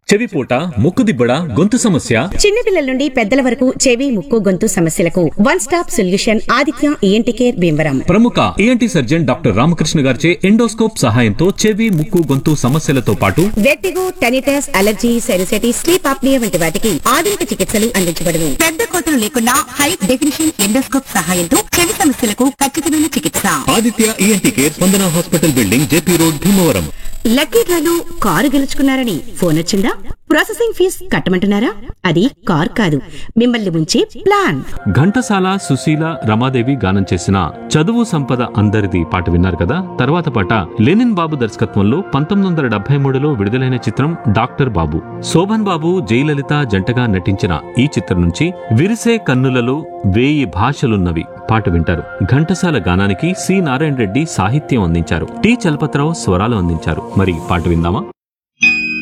చెవిపూట ముక్కుదిబ్బడ గొంతు సమస్య చిన్నపిల్లల నుండి పెద్దల వరకు చెవి ముక్కు గొంతు సమస్యలకు one stop solution Aditya ENT care Bhimavaram ప్రముఖ ఏఎన్టీ సర్జన్ డాక్టర్ రామకృష్ణ గారిచే ఎండోస్కోప్ సహాయంతో చెవి ముక్కు గొంతు సమస్యలతో పాటు vertigo tinnitus allergy sinusitis sleep apnea వంటి వాటికి ఆధునిక చికిత్సలు అందించబడును పెద్ద కోతలు లేకుండా హై డెఫినిషన్ ఎండోస్కోప్ సహాయంతో చెవి సమస్యలకు ఖచ్చితమైన చికిత్స Aditya ENT care Spandana hospital building JP road Bhimavaram lucky డ్రాలో కారు గెలుచుకున్నారని ఫోన్ వచ్చిందా ప్రాసెసింగ్ ఫీజ్ కట్టమంటున్నారా అది కార్ కాదు మిమ్మల్ని ఉంచే ప్లాన్ ఘంటసాల సుశీల రమాదేవి గానం చేసిన చదువు సంపద అందరిది పాట విన్నారు కదా తర్వాత పాట లెనిన్ బాబు దర్శకత్వంలో పంతొమ్మిది వందల డెబ్బై మూడులో విడుదలైన చిత్రం డాక్టర్ బాబు శోభన్ బాబు జయలలిత జంటగా నటించిన ఈ చిత్రం నుంచి విరిసే కన్నులలో వేయి భాషలున్నవి పాట వింటారు ఘంటసాల గానానికి సి నారాయణ రెడ్డి సాహిత్యం అందించారు టి చలపతిరావు స్వరాలు అందించారు మరి పాట విందామా